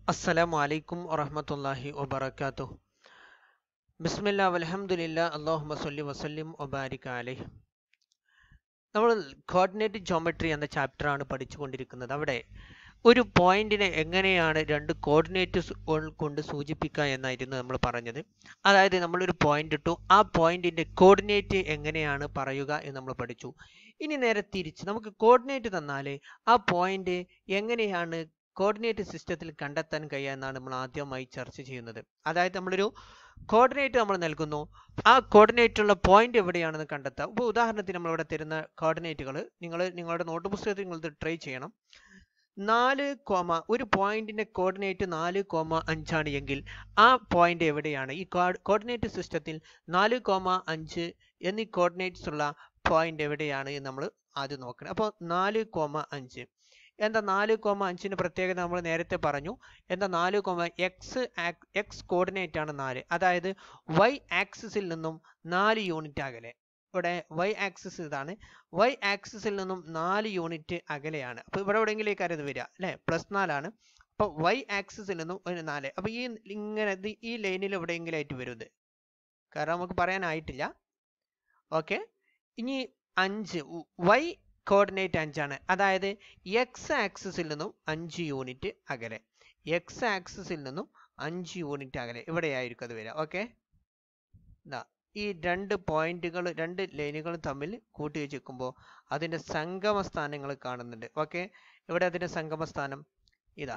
അസ്സലാമു അലൈക്കും വറഹ്മത്തുള്ളാഹി വബറകാതുഹു ബിസ്മില്ലാ വൽഹംദുലില്ലാ അല്ലാഹുമ്മ സ്വല്ലി വസല്ലിം വബാരിക് അലൈഹി നമ്മൾ കോർഡിനേറ്റ് ജോമെട്രി എന്ന ചാപ്റ്റർ ആണ് പഠിച്ചുകൊണ്ടിരിക്കുന്നത് അവിടെ ഒരു പോയിന്റിനെ എങ്ങനെയാണ് രണ്ട് കോർഡിനേറ്റ് കൊണ്ട് സൂചിപ്പിക്കുക എന്നായിരുന്നു നമ്മൾ പറഞ്ഞത് അതായത് നമ്മളൊരു പോയിന്റ് ഇട്ടു ആ പോയിന്റിന്റെ കോർഡിനേറ്റ് എങ്ങനെയാണ് പറയുക എന്ന് നമ്മൾ പഠിച്ചു ഇനി നേരെ തിരിച്ച് നമുക്ക് കോർഡിനേറ്റ് തന്നാൽ ആ പോയിന്റ് എങ്ങനെയാണ് കോർഡിനേറ്റ് സിസ്റ്റത്തിൽ കണ്ടെത്താൻ കഴിയുക എന്നാണ് നമ്മൾ ആദ്യമായി ചർച്ച ചെയ്യുന്നത് അതായത് നമ്മളൊരു കോർഡിനേറ്റ് നമ്മൾ നൽകുന്നു ആ കോർഡിനേറ്റ് ഉള്ള പോയിന്റ് എവിടെയാണെന്ന് കണ്ടെത്താം ഇപ്പോൾ ഉദാഹരണത്തിന് നമ്മളിവിടെ തരുന്ന കോർഡിനേറ്റുകൾ നിങ്ങൾ നിങ്ങളുടെ നോട്ട് പുസ്തകത്തിൽ നിങ്ങൾ ഇത് ട്രൈ ചെയ്യണം നാല് കോമ ഒരു പോയിന്റിന്റെ കോർഡിനേറ്റ് നാല് കോമ അഞ്ചാണ് എങ്കിൽ ആ പോയിന്റ് എവിടെയാണ് ഈ കോർഡിനേറ്റ് സിസ്റ്റത്തിൽ നാല് കോമ അഞ്ച് എന്നീ കോർഡിനേറ്റ്സ് ഉള്ള പോയിന്റ് എവിടെയാണ് എന്ന് നമ്മൾ ആദ്യം നോക്കണം അപ്പോൾ നാല് കോമ അഞ്ച് എന്താ നാല് കോമ അഞ്ചിന് പ്രത്യേകത നമ്മൾ നേരത്തെ പറഞ്ഞു എന്താ നാല് കോമ എക്സ് എക്സ് കോർഡിനേറ്റ് ആണ് നാല് അതായത് വൈ ആക്സിസിൽ നിന്നും നാല് യൂണിറ്റ് അകലെ ഇവിടെ വൈ ആക്സിസ് ഇതാണ് വൈ ആക്സിസിൽ നിന്നും നാല് യൂണിറ്റ് അകലെയാണ് അപ്പോൾ ഇവിടെ എവിടെയെങ്കിലേക്കാണ് ഇത് വരിക അല്ലേ പ്ലസ് നാലാണ് അപ്പോൾ വൈ ആക്സിസിൽ നിന്നും ഒരു നാല് അപ്പോൾ ഈ ഇങ്ങനെ ഇത് ഈ ലൈനിൽ എവിടെയെങ്കിലും ആയിട്ട് വരും ഇത് കാരണം നമുക്ക് പറയാനായിട്ടില്ല ഓക്കെ ഇനി അഞ്ച് വൈ കോർഡിനേറ്റ് അഞ്ചാണ് അതായത് എക്സ് ആക്സിസിൽ നിന്നും അഞ്ച് യൂണിറ്റ് അകലെ എക്സ് ആക്സിസിൽ നിന്നും അഞ്ച് യൂണിറ്റ് അകലെ ഇവിടെയായിരിക്കും അത് വരിക ഓക്കെ ഇതാ ഈ രണ്ട് പോയിന്റുകൾ രണ്ട് ലൈനുകൾ തമ്മിൽ കൂട്ടി വെച്ചിരിക്കുമ്പോൾ അതിൻ്റെ സംഗമ സ്ഥാനങ്ങൾ കാണുന്നുണ്ട് ഓക്കെ ഇവിടെ അതിൻ്റെ സംഗമ സ്ഥാനം ഇതാ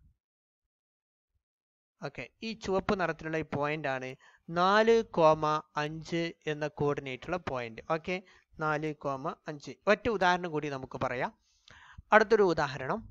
ഓക്കെ ഈ ചുവപ്പ് നിറത്തിലുള്ള ഈ പോയിന്റ് ആണ് നാല് കോമ അഞ്ച് എന്ന കോർഡിനേറ്റുള്ള പോയിന്റ് ഓക്കെ നാല് കോമ അഞ്ച് ഒറ്റ ഉദാഹരണം കൂടി നമുക്ക് പറയാം അടുത്തൊരു ഉദാഹരണം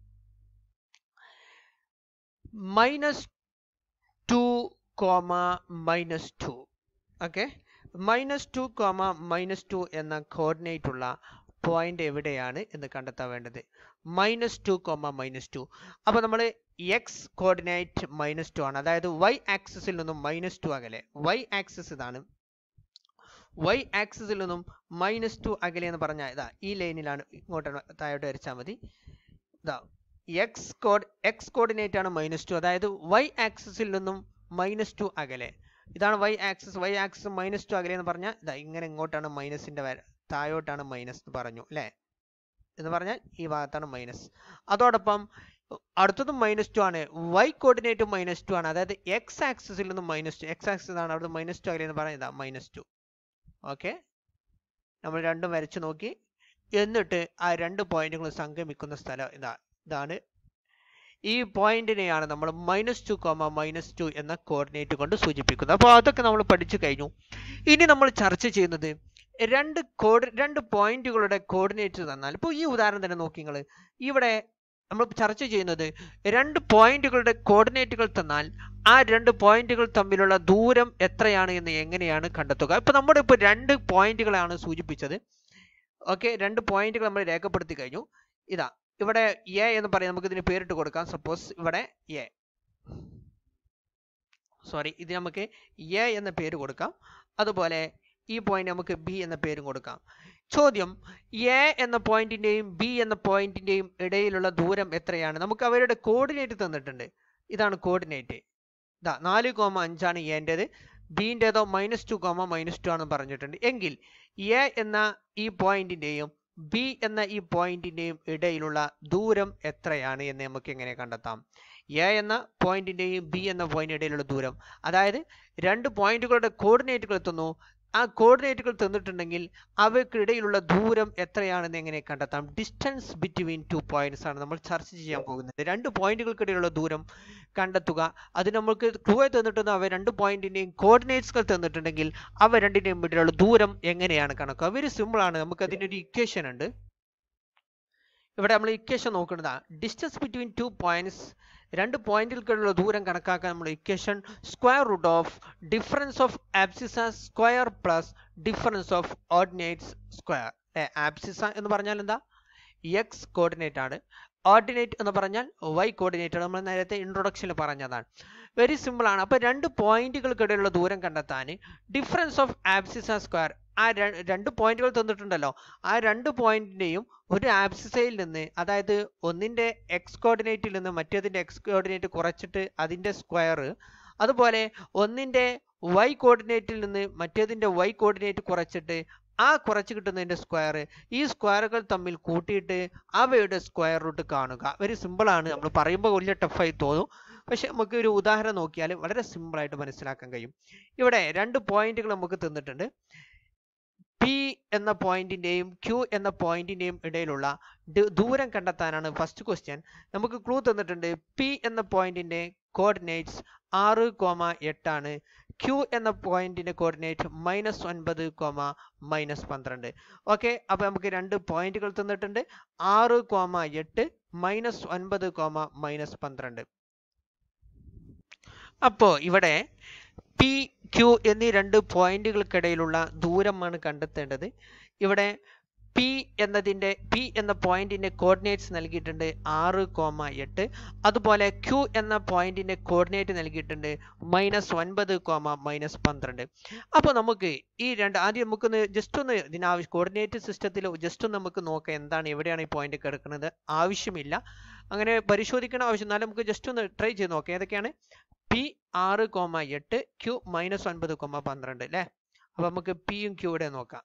minus two comma minus two okay minus two comma minus two എന്ന കോർഡിനേറ്റ് ഉള്ള പോയിന്റ് എവിടെയാണ് എന്ന് കണ്ടെത്താൻ വേണ്ടത് minus two comma minus two അപ്പോൾ നമ്മൾ എക്സ് കോർഡിനേറ്റ് മൈനസ് ടു ആണ് അതായത് വൈ ആക്സിസിൽ നിന്നും മൈനസ് ടു അകലെ വൈ ആക്സിസ് ഇതാണ് വൈ ആക്സിസിൽ നിന്നും മൈനസ് ടു അകലെ എന്ന് പറഞ്ഞാൽ ഇതാ ഈ ലൈനിലാണ് ഇങ്ങോട്ട് താഴോട്ട് വരച്ചാൽ മതി ഇതാ എക്സ് കോഡ് എക്സ് കോർഡിനേറ്റ് ആണ് മൈനസ് ടു അതായത് വൈ ആക്സിസിൽ നിന്നും മൈനസ് ടു അകലെ ഇതാണ് y axis y axis minus two അകലെ എന്ന് പറഞ്ഞാൽ ഇതാ ഇങ്ങനെ ഇങ്ങോട്ടാണ് മൈനസിന്റെ വര താഴോട്ടാണ് മൈനസ് എന്ന് പറഞ്ഞു അല്ലേ എന്ന് പറഞ്ഞാൽ ഈ ഭാഗത്താണ് മൈനസ് അതോടൊപ്പം അടുത്തതും മൈനസ് ടു ആണ് വൈ കോർഡിനേറ്റ് മൈനസ് ടു ആണ് അതായത് എക്സ് ആക്സിസിൽ നിന്നും മൈനസ് ടു എക്സ് ആക്സിസ് ആണ് അവിടുന്ന് മൈനസ് ടു അകലെ എന്ന് പറഞ്ഞാൽ ഇതാ മൈനസ് ടു ഓക്കെ നമ്മൾ രണ്ടും വരച്ചു നോക്കി എന്നിട്ട് ആ രണ്ട് പോയിന്റുകൾ സംഗമിക്കുന്ന സ്ഥലം ഇതാ ഇതാണ് ഈ പോയിന്റിനെയാണ് നമ്മൾ minus two comma minus two എന്ന കോർഡിനേറ്റ് കൊണ്ട് സൂചിപ്പിക്കുന്നത് അപ്പോൾ അതൊക്കെ നമ്മൾ പഠിച്ചു കഴിഞ്ഞു ഇനി നമ്മൾ ചർച്ച ചെയ്യുന്നത് രണ്ട് കോഡ് രണ്ട് പോയിന്റുകളുടെ കോർഡിനേറ്റ് തന്നാൽ ഇപ്പോൾ ഈ ഉദാഹരണം തന്നെ നോക്കി നിങ്ങൾ ഇവിടെ നമ്മൾ ചർച്ച ചെയ്യുന്നത് രണ്ട് പോയിന്റുകളുടെ കോർഡിനേറ്റുകൾ തന്നാൽ ആ രണ്ട് പോയിന്റുകൾ തമ്മിലുള്ള ദൂരം എത്രയാണ് എന്ന് എങ്ങനെയാണ് കണ്ടെത്തുക ഇപ്പൊ നമ്മുടെ ഇപ്പോൾ രണ്ട് പോയിന്റുകളാണ് സൂചിപ്പിച്ചത് ഓക്കെ രണ്ട് പോയിന്റുകൾ നമ്മൾ രേഖപ്പെടുത്തി കഴിഞ്ഞു ഇതാ ഇവിടെ എ എന്ന് പറയാം നമുക്ക് ഇതിന് പേരിട്ട് കൊടുക്കാം സപ്പോസ് ഇവിടെ എ സോറി ഇത് നമുക്ക് എ എന്ന പേര് കൊടുക്കാം അതുപോലെ ഈ പോയിന്റ് നമുക്ക് ബി എന്ന പേരും കൊടുക്കാം ചോദ്യം എ എന്ന പോയിന്റിന്റെയും ബി എന്ന പോയിന്റിന്റെയും ഇടയിലുള്ള ദൂരം എത്രയാണ് നമുക്ക് അവരുടെ കോർഡിനേറ്റ് തന്നിട്ടുണ്ട് ഇതാണ് കോർഡിനേറ്റ് ഇതാ നാല് കോമ അഞ്ചാണ് എൻ്റെത് ബിൻ്റെതോ minus two comma minus two ആണെന്ന് പറഞ്ഞിട്ടുണ്ട് എങ്കിൽ എ എന്ന ഈ പോയിന്റിന്റെയും ബി എന്ന ഈ പോയിന്റിന്റെയും ഇടയിലുള്ള ദൂരം എത്രയാണ് എന്ന് നമുക്ക് എങ്ങനെ കണ്ടെത്താം എ എന്ന പോയിന്റിന്റെയും ബി എന്ന പോയിന്റ് ഇടയിലുള്ള ദൂരം അതായത് രണ്ട് പോയിന്റുകളുടെ കോർഡിനേറ്റുകൾ എത്തുന്നു ആ കോർഡിനേറ്റുകൾ തന്നിട്ടുണ്ടെങ്കിൽ അവയ്ക്കിടയിലുള്ള ദൂരം എത്രയാണെന്ന് എങ്ങനെ കണ്ടെത്താം ഡിസ്റ്റൻസ് ബിറ്റ്വീൻ ടു പോയിന്റ്സ് ആണ് നമ്മൾ ചർച്ച ചെയ്യാൻ പോകുന്നത് രണ്ട് പോയിന്റുകൾക്കിടയിലുള്ള ദൂരം കണ്ടെത്തുക അത് നമ്മൾക്ക് ക്ലൂ തന്നിട്ടുണ്ട് അവ രണ്ട് പോയിന്റിന്റെയും കോർഡിനേറ്റ്സുകൾ തന്നിട്ടുണ്ടെങ്കിൽ അവ രണ്ടിന്റെയും ഇടയിലുള്ള ദൂരം എങ്ങനെയാണ് കണക്കുക വെരി സിമ്പിൾ ആണ് നമുക്ക് അതിനൊരു ഇക്വേഷൻ ഉണ്ട് ഇവിടെ നമ്മൾ ഇക്വേഷൻ നോക്കുന്നതാ ഡിസ്റ്റൻസ് ബിറ്റ്വീൻ ടു പോയിന്റ്സ് രണ്ട് പോയിന്റുകൾക്കുള്ള ദൂരം കണക്കാക്കാൻ നമ്മൾ equation square root of difference of abscissa square plus difference of ordinates square abscissa എന്ന് പറഞ്ഞാൽ എന്താ എക്സ് കോർഡിനേറ്റ് ആണ് ഓർഡിനേറ്റ് എന്ന് പറഞ്ഞാൽ വൈ കോർഡിനേറ്റ് നമ്മൾ നേരത്തെ ഇൻട്രൊഡക്ഷനിൽ പറഞ്ഞതാണ് വെരി സിമ്പിൾ ആണ് അപ്പോൾ രണ്ട് പോയിന്റുകൾക്കിടയിലുള്ള ദൂരം കണ്ടെത്താൻ ഡിഫറൻസ് ഓഫ് ആബ്സിസ സ്ക്വയർ ആ രണ്ട് പോയിന്റുകൾ തന്നിട്ടുണ്ടല്ലോ ആ രണ്ട് പോയിന്റിന്റെയും ഒരു ആബ്സിസയിൽ നിന്ന് അതായത് ഒന്നിന്റെ എക്സ് കോർഡിനേറ്റിൽ നിന്ന് മറ്റേതിന്റെ എക്സ് കോർഡിനേറ്റ് കുറച്ചിട്ട് അതിന്റെ സ്ക്വയർ അതുപോലെ ഒന്നിന്റെ വൈ കോർഡിനേറ്റിൽ നിന്ന് മറ്റേതിന്റെ വൈ കോർഡിനേറ്റ് കുറച്ചിട്ട് ആ കുറച്ച് കിട്ടുന്നതിന്റെ സ്ക്വയർ ഈ സ്ക്വയറുകൾ തമ്മിൽ കൂട്ടിയിട്ട് അവയുടെ സ്ക്വയർ റൂട്ട് കാണുക വെരി സിമ്പിൾ ആണ് നമ്മൾ പറയുമ്പോൾ വലിയ ടഫായി തോന്നും പക്ഷെ നമുക്ക് ഒരു ഉദാഹരണം നോക്കിയാൽ വളരെ സിമ്പിൾ ആയിട്ട് മനസ്സിലാക്കാൻ കഴിയും ഇവിടെ രണ്ട് പോയിന്റുകൾ നമുക്ക് തന്നിട്ടുണ്ട് പി എന്ന പോയിന്റിന്റെയും ക്യൂ എന്ന പോയിന്റിന്റെയും ഇടയിലുള്ള ദൂരം കണ്ടെത്താനാണ് ഫസ്റ്റ് ക്വസ്റ്റ്യൻ നമുക്ക് ക്ലൂ തന്നിട്ടുണ്ട് പി എന്ന പോയിന്റിന്റെ കോർഡിനേറ്റ്സ് ആറ് കോമ എട്ടാണ് ക്യൂ എന്ന പോയിന്റിന്റെ കോർഡിനേറ്റ് മൈനസ് ഒൻപത് കോമ മൈനസ് പന്ത്രണ്ട് ഓക്കെ അപ്പൊ നമുക്ക് രണ്ട് പോയിന്റുകൾ തന്നിട്ടുണ്ട് ആറ് കോമ എട്ട് മൈനസ് ഒൻപത് കോമ മൈനസ് പന്ത്രണ്ട് അപ്പോ ഇവിടെ പി ക്യൂ എന്നീ രണ്ട് പോയിന്റുകൾക്കിടയിലുള്ള ദൂരമാണ് കണ്ടെത്തേണ്ടത് ഇവിടെ പി എന്നതിൻ്റെ പി എന്ന പോയിന്റിന്റെ കോർഡിനേറ്റ്സ് നൽകിയിട്ടുണ്ട് ആറ് കോമ എട്ട് അതുപോലെ ക്യൂ എന്ന പോയിന്റിന്റെ കോർഡിനേറ്റ് നൽകിയിട്ടുണ്ട് മൈനസ് ഒൻപത് കോമ മൈനസ് പന്ത്രണ്ട് അപ്പോൾ നമുക്ക് ഈ രണ്ട് ആദ്യം നമുക്കൊന്ന് ജസ്റ്റ് ഒന്ന് ഇതിനാവശ്യം കോർഡിനേറ്റ് സിസ്റ്റത്തിൽ ജസ്റ്റ് ഒന്ന് നമുക്ക് നോക്കാം എന്താണ് എവിടെയാണ് ഈ പോയിന്റ് കിടക്കുന്നത് ആവശ്യമില്ല അങ്ങനെ പരിശോധിക്കണം ആവശ്യം എന്നാലും നമുക്ക് ജസ്റ്റ് ഒന്ന് ട്രൈ ചെയ്ത് നോക്കാം ഏതൊക്കെയാണ് പി ആറ് കോമ എട്ട് ക്യൂ മൈനസ് ഒൻപത് കോമ പന്ത്രണ്ട് അല്ലേ അപ്പൊ നമുക്ക് പിയും ക്യൂടെ നോക്കാം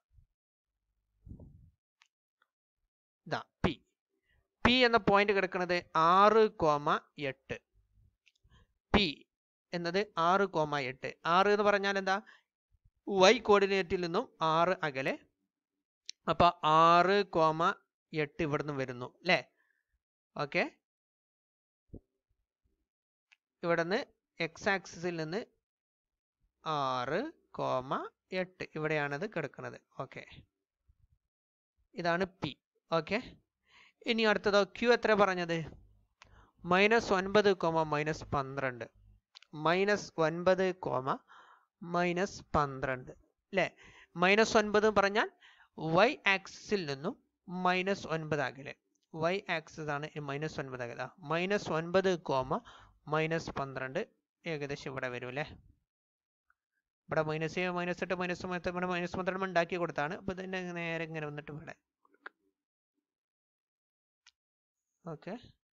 ഇതാ പി പി എന്ന പോയിന്റ് കിടക്കുന്നത് ആറ് കോമ എട്ട് പി എന്നത് ആറ് കോമ എട്ട് ആറ് എന്ന് പറഞ്ഞാൽ എന്താ വൈ കോർഡിനേറ്റിൽ നിന്നും ആറ് അകലെ അപ്പൊ ആറ് കോമ എട്ട് ഇവിടുന്ന് വരുന്നു അല്ലേ ഓക്കെ ഇവിടുന്ന് എക്സ് ആക്സിസിൽ നിന്ന് ആറ് കോമ എട്ട് ഇവിടെയാണത് കിടക്കുന്നത് ഓക്കെ ഇതാണ് പി ഓക്കെ ഇനി അടുത്തതോ ക്യൂ എത്ര പറഞ്ഞത് മൈനസ് ഒൻപത് കോമ മൈനസ് പന്ത്രണ്ട് മൈനസ് ഒൻപത് കോമ മൈനസ് പന്ത്രണ്ട് അല്ലേ മൈനസ് ഒൻപത് പറഞ്ഞാൽ വൈ ആക്സിസിൽ നിന്നും മൈനസ് ഒൻപത് അകലെ വൈ ആക്സിസ് ആണ് മൈനസ് ഒൻപത് അകലെ മൈനസ് ഒൻപത് കോമ മൈനസ് പന്ത്രണ്ട് ഏകദേശം ഇവിടെ വരും അല്ലേ ഇവിടെ മൈനസ് ഏഴ് മൈനസ് എട്ട് മൈനസ് ഇവിടെ മൈനസ് പന്ത്രണ്ട് ഉണ്ടാക്കി കൊടുത്താണ് അപ്പൊ ഇതിന്റെ നേരെ ഇങ്ങനെ വന്നിട്ട് ഇവിടെ ഓക്കെ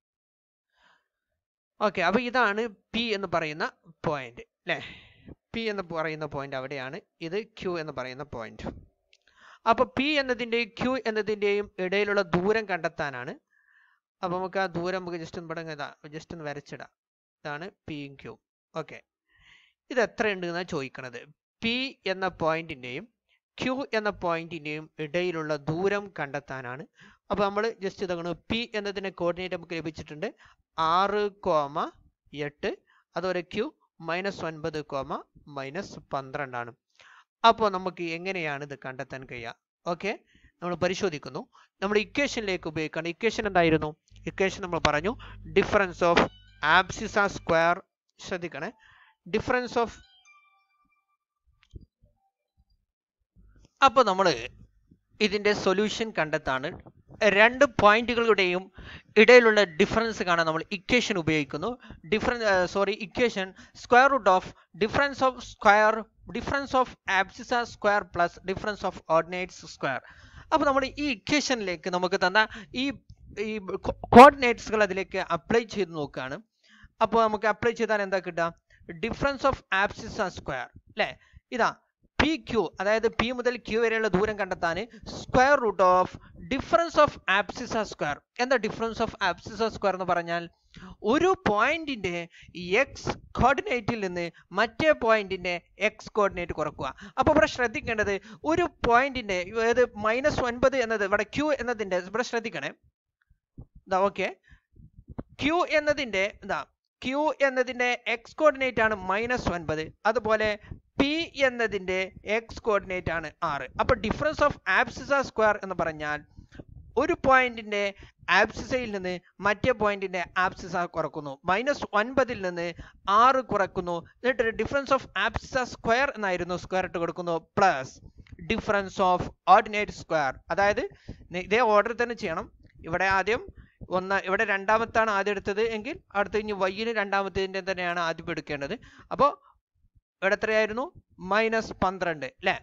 ഓക്കെ അപ്പൊ ഇതാണ് പി എന്ന് പറയുന്ന പോയിന്റ് അല്ലേ പി എന്ന് പറയുന്ന പോയിന്റ് അവിടെയാണ് ഇത് ക്യൂ എന്ന് പറയുന്ന പോയിന്റ് അപ്പൊ പി എന്നതിന്റെയും ക്യൂ എന്നതിന്റെയും ഇടയിലുള്ള ദൂരം കണ്ടെത്താനാണ് അപ്പൊ നമുക്ക് ആ ദൂരം നമുക്ക് ജസ്റ്റ് ഒന്ന് ഇവിടെ ജസ്റ്റ് ഒന്ന് വരച്ചിടാം ഇതാണ് പിയും ക്യൂ ഓക്കെ ഇത് എത്രയുണ്ട് എന്നാണ് ചോദിക്കണത് പി എന്ന പോയിന്റിന്റെയും ക്യൂ എന്ന പോയിന്റിന്റെയും ഇടയിലുള്ള ദൂരം കണ്ടെത്താനാണ് അപ്പൊ നമ്മൾ ജസ്റ്റ് ഇതാണ് പി എന്നതിന്റെ കോർഡിനേറ്റ് നമുക്ക് ലഭിച്ചിട്ടുണ്ട് ആറ് കോമ എട്ട് അതുപോലെ ക്യൂ മൈനസ് ഒൻപത് കോമ മൈനസ് പന്ത്രണ്ടാണ് അപ്പോൾ നമുക്ക് എങ്ങനെയാണ് ഇത് കണ്ടെത്താൻ കഴിയുക ഓക്കെ നമ്മൾ പരിശോധിക്കുന്നു നമ്മൾ ഇക്വേഷനിലേക്ക് ഉപയോഗിക്കണം ഇക്വേഷൻ എന്തായിരുന്നു ഇക്വേഷൻ നമ്മൾ പറഞ്ഞു ഡിഫറൻസ് ഓഫ് ആബ്സിസ സ്ക്വയർ ശ്രദ്ധിക്കണേ ഡിഫറൻസ് ഓഫ് അപ്പോൾ നമ്മൾ ഇതിന്റെ സൊല്യൂഷൻ കണ്ടെത്താണ് രണ്ട് പോയിന്റുകളുടെയും ഇടയിലുള്ള ഡിഫറൻസ് കാണാൻ നമ്മൾ ഇക്വേഷൻ ഉപയോഗിക്കുന്നു difference sorry equation square root of difference of square difference of abscissa square plus difference of ordinates square അപ്പോൾ നമ്മൾ ഈ ഇക്വേഷനിലേക്ക് നമുക്ക് തന്ന ഈ ഈ കോർഡിനേറ്റ്സുകൾ അതിലേക്ക് അപ്ലൈ ചെയ്ത് നോക്കുകയാണ് അപ്പോൾ നമുക്ക് അപ്ലൈ ചെയ്താൽ എന്താ കിട്ടുക ഡിഫറൻസ് ഓഫ് ആബ്സിസ സ്ക്വയർ അല്ലേ ഇതാ പി ക്യൂ അതായത് പി മുതൽ ക്യൂ വരെയുള്ള ദൂരം കണ്ടെത്താൻ square root of difference of abscissa square എന്താ ഡിഫറൻസ് ഓഫ് ആബ്സിസ സ്ക്വയർ എന്ന് പറഞ്ഞാൽ ഒരു പോയിന്റിന്റെ എക്സ് കോർഡിനേറ്റിൽ നിന്ന് മറ്റേ പോയിന്റിന്റെ എക്സ് കോർഡിനേറ്റ് കുറക്കുക അപ്പൊ ഇവിടെ ശ്രദ്ധിക്കേണ്ടത് ഒരു പോയിന്റിന്റെ അതായത് മൈനസ് ഒൻപത് എന്നത് ഇവിടെ ക്യൂ എന്നതിന്റെ ഇവിടെ ശ്രദ്ധിക്കണേ ഇതാ ഓക്കെ ക്യൂ എന്നതിന്റെ ഇതാ ക്യൂ എന്നതിന്റെ എക്സ് കോർഡിനേറ്റ് ആണ് മൈനസ് ഒൻപത് അതുപോലെ പി എന്നതിന്റെ എക്സ് കോർഡിനേറ്റ് ആണ് ആറ് അപ്പൊ ഡിഫറൻസ് ഓഫ് ആബ്സിസ സ്ക്വയർ എന്ന് പറഞ്ഞാൽ ഒരു പോയിന്റിന്റെ ആബ്സിസയിൽ നിന്ന് മറ്റേ പോയിന്റിന്റെ ആബ്സിസ കുറക്കുന്നു മൈനസ് ഒൻപതിൽ നിന്ന് ആറ് കുറക്കുന്നു എന്നിട്ട് ഡിഫറൻസ് ഓഫ് ആബ്സിസ സ്ക്വയർ എന്നായിരുന്നു സ്ക്വയർ ഇട്ട് കൊടുക്കുന്നു plus difference of ordinate square അതായത് ഇതേ ഓർഡർ തന്നെ ചെയ്യണം ഇവിടെ ആദ്യം ഒന്ന് ഇവിടെ രണ്ടാമത്താണ് ആദ്യം എടുത്തത് എങ്കിൽ അടുത്ത ഇനി വൈന് രണ്ടാമത്തേതിൻ്റെ തന്നെയാണ് ആദ്യം എടുക്കേണ്ടത് അപ്പോൾ ഇവിടെ എത്രയായിരുന്നു മൈനസ് പന്ത്രണ്ട് അല്ലേ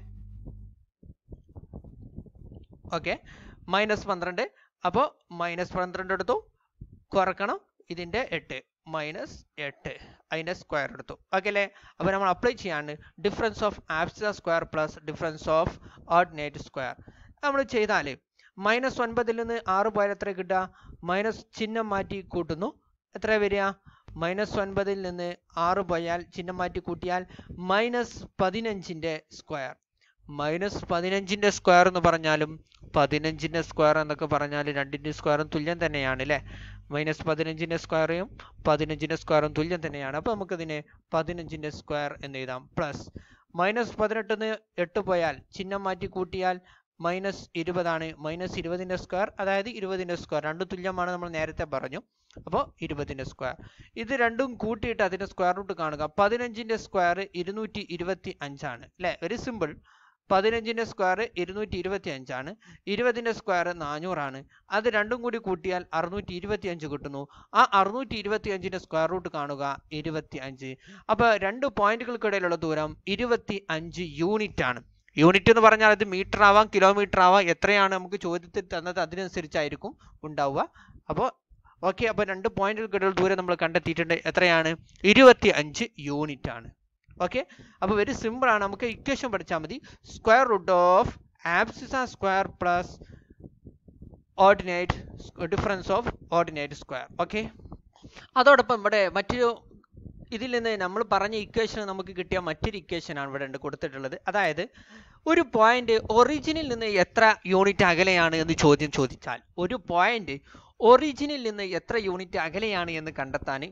ഓക്കെ മൈനസ് പന്ത്രണ്ട് അപ്പോൾ മൈനസ് പന്ത്രണ്ട് എടുത്തു കുറക്കണം ഇതിൻ്റെ എട്ട് മൈനസ് എട്ട് അതിൻ്റെ സ്ക്വയർ എടുത്തു ഓക്കെ അല്ലേ അപ്പോൾ നമ്മൾ അപ്ലൈ ചെയ്യാണ് difference of abscissa square plus difference of ordinate square നമ്മൾ ചെയ്താൽ മൈനസ് ഒൻപതിൽ നിന്ന് ആറ് പോയാൽ എത്ര കിട്ടുക മൈനസ് ചിഹ്നം മാറ്റി കൂട്ടുന്നു എത്ര വരിക മൈനസ് ഒൻപതിൽ നിന്ന് ആറ് പോയാൽ ചിഹ്നം മാറ്റി കൂട്ടിയാൽ മൈനസ് പതിനഞ്ചിൻ്റെ സ്ക്വയർ മൈനസ് പതിനഞ്ചിൻ്റെ സ്ക്വയർ എന്ന് പറഞ്ഞാലും പതിനഞ്ചിൻ്റെ സ്ക്വയർ എന്നൊക്കെ പറഞ്ഞാൽ രണ്ടിൻ്റെ സ്ക്വയറും തുല്യം തന്നെയാണ് അല്ലേ മൈനസ് പതിനഞ്ചിൻ്റെ സ്ക്വയറും പതിനഞ്ചിൻ്റെ സ്ക്വയറും തുല്യം തന്നെയാണ് അപ്പോൾ നമുക്കതിനെ പതിനഞ്ചിൻ്റെ സ്ക്വയർ എന്ന് എഴുതാം പ്ലസ് മൈനസ് പതിനെട്ടിന്ന് എട്ട് പോയാൽ ചിഹ്നം മാറ്റി കൂട്ടിയാൽ മൈനസ് ഇരുപതാണ് മൈനസ് ഇരുപതിൻ്റെ സ്ക്വയർ അതായത് ഇരുപതിൻ്റെ സ്ക്വയർ രണ്ടും തുല്യമാണ് നമ്മൾ നേരത്തെ പറഞ്ഞു അപ്പോൾ ഇരുപതിൻ്റെ സ്ക്വയർ ഇത് രണ്ടും കൂട്ടിയിട്ട് അതിൻ്റെ സ്ക്വയർ റൂട്ട് കാണുക പതിനഞ്ചിൻ്റെ സ്ക്വയർ ഇരുന്നൂറ്റി ഇരുപത്തി അഞ്ചാണ് അല്ലേ വെരി സിമ്പിൾ പതിനഞ്ചിൻ്റെ സ്ക്വയർ ഇരുന്നൂറ്റി ഇരുപത്തി അഞ്ചാണ് ഇരുപതിൻ്റെ സ്ക്വയർ നാനൂറാണ് അത് രണ്ടും കൂടി കൂട്ടിയാൽ അറുന്നൂറ്റി ഇരുപത്തി അഞ്ച് കിട്ടുന്നു ആ അറുന്നൂറ്റി ഇരുപത്തി അഞ്ചിൻ്റെ സ്ക്വയർ റൂട്ട് കാണുക ഇരുപത്തി അഞ്ച് അപ്പോൾ രണ്ട് പോയിന്റുകൾക്കിടയിലുള്ള ദൂരം ഇരുപത്തി അഞ്ച് യൂണിറ്റ് ആണ് യൂണിറ്റ് എന്ന് പറഞ്ഞാൽ അത് മീറ്റർ ആവാം കിലോമീറ്റർ ആവാം എത്രയാണ് നമുക്ക് ചോദ്യത്തിൽ തന്നത് അതിനനുസരിച്ചായിരിക്കും ഉണ്ടാവുക അപ്പോൾ ഓക്കെ അപ്പോൾ രണ്ട് പോയിന്റുകൾക്കിടയിൽ ദൂരം നമ്മൾ കണ്ടെത്തിയിട്ടുണ്ട് എത്രയാണ് ഇരുപത്തി അഞ്ച് യൂണിറ്റ് ആണ് ഓക്കെ അപ്പോൾ വെരി സിമ്പിൾ ആണ് നമുക്ക് ഇക്വേഷൻ പഠിച്ചാൽ മതി square root of abscissa square plus ordinate difference of ordinate square okay അതോടൊപ്പം ഇവിടെ മറ്റൊരു ഇതിൽ നിന്ന് നമ്മൾ പറഞ്ഞ ഇക്വേഷൻ നമുക്ക് കിട്ടിയ മറ്റൊരു ഇക്വേഷൻ ആണ് ഇവിടെ ഉണ്ട് കൊടുത്തിട്ടുള്ളത് അതായത് ഒരു പോയിന്റ് ഒറിജിനിൽ നിന്ന് എത്ര യൂണിറ്റ് അകലെയാണ് എന്ന് ചോദ്യം ചോദിച്ചാൽ ഒരു പോയിന്റ് ഒറിജിനിൽ നിന്ന് എത്ര യൂണിറ്റ് അകലെയാണ് എന്ന് കണ്ടെത്താൻ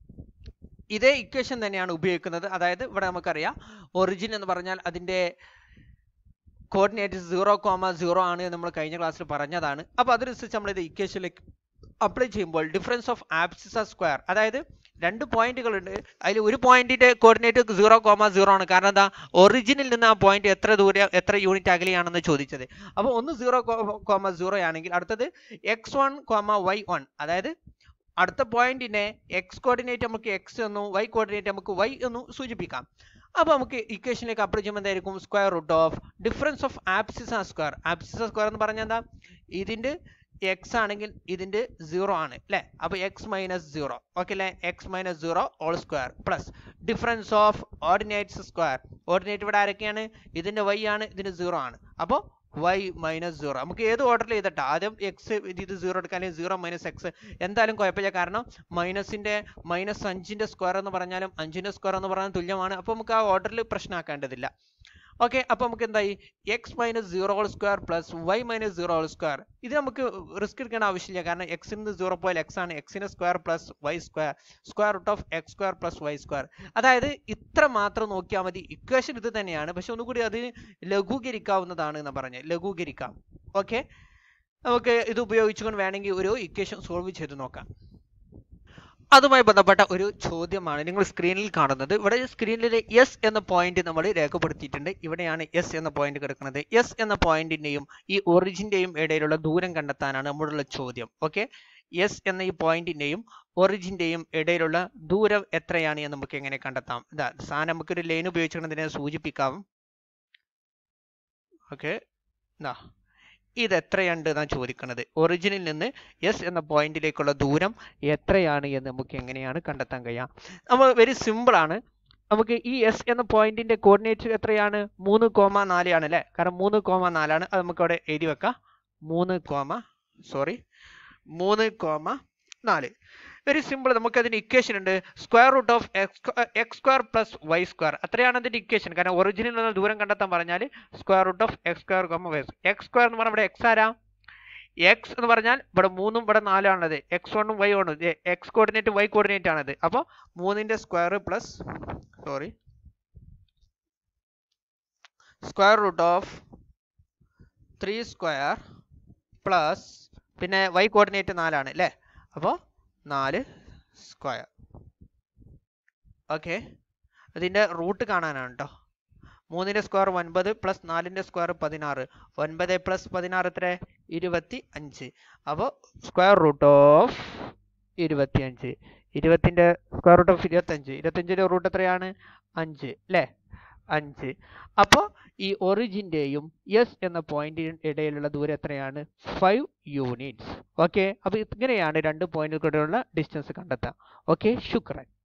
ഇതേ ഇക്വേഷൻ തന്നെയാണ് ഉപയോഗിക്കുന്നത് അതായത് ഇവിടെ നമുക്കറിയാം ഒറിജിൻ എന്ന് പറഞ്ഞാൽ അതിൻ്റെ കോർഡിനേറ്റ് സീറോ കോമ സീറോ ആണ് എന്ന് നമ്മൾ കഴിഞ്ഞ ക്ലാസ്സിൽ പറഞ്ഞതാണ് അപ്പോൾ അതനുസരിച്ച് നമ്മൾ ഇത് ഇക്വേഷനിലേക്ക് അപ്ലൈ ചെയ്യുമ്പോൾ ഡിഫറൻസ് ഓഫ് ആബ്സിസ സ്ക്വയർ അതായത് രണ്ട് പോയിന്റുകൾ ഉണ്ട് അതിൽ ഒരു പോയിന്റിന്റെ കോർഡിനേറ്റ് സീറോ കോമ സീറോ ആണ് കാരണം എന്താ ഒറിജിനിൽ നിന്ന് ആ പോയിന്റ് എത്ര ദൂരം എത്ര യൂണിറ്റ് അകലെയാണെന്ന് ചോദിച്ചത് അപ്പോൾ ഒന്ന് സീറോ കോമ സീറോ ആണെങ്കിൽ അടുത്തത് x one comma y one അതായത് അടുത്ത പോയിന്റിനെ എക്സ് കോർഡിനേറ്റ് നമുക്ക് എക്സ് എന്നും വൈ കോർഡിനേറ്റ് നമുക്ക് വൈ എന്നും സൂചിപ്പിക്കാം അപ്പോൾ നമുക്ക് ഇക്വേഷനിലേക്ക് അപ്ലൈ ചെയ്യുമ്പോൾ എന്തായിരിക്കും square root of difference of abscissa square abscissa square എന്ന് പറഞ്ഞാൽ എന്താ ഇതിന്റെ എക്സ് ആണെങ്കിൽ ഇതിന്റെ സീറോ ആണ് അല്ലേ അപ്പോൾ എക്സ് മൈനസ് സീറോ ഓക്കെ അല്ലേ x minus zero whole square plus difference of ordinates square ordinate ഇവിടെ ആരൊക്കെയാണ് ഇതിന്റെ വൈ ആണ് ഇതിന്റെ സീറോ ആണ് അപ്പോൾ വൈ മൈനസ് സീറോ നമുക്ക് ഏത് ഓർഡറിൽ ചെയ്തിട്ട് ആദ്യം എക്സ് ഇത് സീറോ എടുക്കാൻ സീറോ മൈനസ് എക്സ് എന്തായാലും കുഴപ്പമില്ല കാരണം മൈനസിന്റെ മൈനസ് അഞ്ചിന്റെ സ്ക്വയർ എന്ന് പറഞ്ഞാലും അഞ്ചിന്റെ സ്ക്വയർ എന്ന് പറഞ്ഞാൽ തുല്യമാണ് അപ്പോൾ നമുക്ക് ആ ഓർഡറിൽ പ്രശ്നമാക്കേണ്ടതില്ല ഓക്കെ അപ്പോൾ നമുക്ക് എന്തായി x minus zero whole square plus y minus zero whole square ഇത് നമുക്ക് റിസ്ക് എടുക്കേണ്ട ആവശ്യമില്ല കാരണം എക്സിൽ നിന്ന് സീറോ പോയാൽ എക്സ് ആണ് എക്സിന് square plus y square square root of x square plus y square അതായത് ഇത്ര മാത്രം നോക്കിയാൽ മതി ഇക്വേഷൻ ഇത് തന്നെയാണ് പക്ഷെ ഒന്നുകൂടി അത് ലഘൂകരിക്കാവുന്നതാണ് എന്ന് പറഞ്ഞ് ലഘൂകരിക്കാം ഓക്കെ നമുക്ക് ഇത് ഉപയോഗിച്ചുകൊണ്ട് വേണമെങ്കിൽ ഒരു ഇക്വേഷൻ സോൾവ് ചെയ്ത് നോക്കാം അതുമായി ബന്ധപ്പെട്ട ഒരു ചോദ്യമാണ് നിങ്ങൾ സ്ക്രീനിൽ കാണുന്നത് ഇവിടെ സ്ക്രീനിൽ എസ് എന്ന പോയിന്റ് നമ്മൾ രേഖപ്പെടുത്തിയിട്ടുണ്ട് ഇവിടെയാണ് എസ് എന്ന പോയിന്റ് കിടക്കുന്നത് എസ് എന്ന പോയിന്റിന്റെയും ഈ ഒറിജിന്റെയും ഇടയിലുള്ള ദൂരം കണ്ടെത്താനാണ് നമ്മളുള്ള ചോദ്യം ഓക്കെ എസ് എന്ന ഈ പോയിന്റിന്റെയും ഒറിജിന്റെയും ഇടയിലുള്ള ദൂരം എത്രയാണ് എന്ന് നമുക്ക് എങ്ങനെ കണ്ടെത്താം ഇതാ സാധനം നമുക്കൊരു ലൈൻ ഉപയോഗിച്ചുകൊണ്ട് ഇതിനെ സൂചിപ്പിക്കാം ഓക്കെ ഇതാ ഇത് എത്രയുണ്ട് എന്നാണ് ചോദിക്കുന്നത് ഒറിജിനിൽ നിന്ന് എസ് എന്ന പോയിന്റിലേക്കുള്ള ദൂരം എത്രയാണ് എന്ന് നമുക്ക് എങ്ങനെയാണ് കണ്ടെത്താൻ കഴിയാം നമ്മൾ വെരി സിമ്പിൾ ആണ് നമുക്ക് ഈ എസ് എന്ന പോയിന്റിന്റെ കോർഡിനേറ്റ് എത്രയാണ് മൂന്ന് കോമ നാല് ആണ് അല്ലേ കാരണം മൂന്ന് കോമ നാലാണ് അത് നമുക്ക് അവിടെ എഴുതി വെക്കാം മൂന്ന് കോമ സോറി മൂന്ന് കോമ നാല് വെരി സിമ്പിൾ നമുക്ക് അതിന് ഇക്വേഷൻ ഉണ്ട് square root of x square plus y square അത്രയാണ് അതിന്റെ ഇക്വേഷൻ കാരണം ഒറിജിനിൽ നിന്ന് ദൂരം കണ്ടെത്താൻ പറഞ്ഞാൽ square root of x square comma y x square എന്ന് പറഞ്ഞാൽ ഇവിടെ എക്സ് ആരാ എക്സ് എന്ന് പറഞ്ഞാൽ ഇവിടെ മൂന്നും ഇവിടെ നാലും ആണത് എക്സ് വണ്ണും വൈ വണ്ണും എക്സ് കോർഡിനേറ്റ് വൈ കോർഡിനേറ്റ് ആണത് അപ്പോൾ മൂന്നിന്റെ square plus sorry square root of three square plus പിന്നെ വൈ കോർഡിനേറ്റ് നാലാണ് അല്ലേ അപ്പോൾ നാല് സ്ക്വയർ ഓക്കെ അതിൻ്റെ റൂട്ട് കാണാനാണ് കേട്ടോ മൂന്നിൻ്റെ സ്ക്വയർ ഒൻപത് പ്ലസ് നാലിൻ്റെ സ്ക്വയർ പതിനാറ് ഒൻപത് പ്ലസ് പതിനാറ് എത്ര ഇരുപത്തി അഞ്ച് അപ്പോൾ സ്ക്വയർ റൂട്ട് ഓഫ് ഇരുപത്തി അഞ്ച് ഇരുപത്തിൻ്റെ സ്ക്വയർ റൂട്ട് ഓഫ് ഇരുപത്തഞ്ച് ഇരുപത്തഞ്ചിൻ്റെ റൂട്ട് എത്രയാണ് അഞ്ച് അല്ലേ അഞ്ച് അപ്പോൾ ഈ ഒറിജിൻ്റെയും എസ് എന്ന പോയിന്റിന് ഇടയിലുള്ള ദൂരം എത്രയാണ് ഫൈവ് യൂണിറ്റ്സ് ഓക്കെ അപ്പോൾ ഇങ്ങനെയാണ് രണ്ട് പോയിന്റുകളുള്ള ഡിസ്റ്റൻസ് കണ്ടെത്താം ഓക്കെ ശുക്രൻ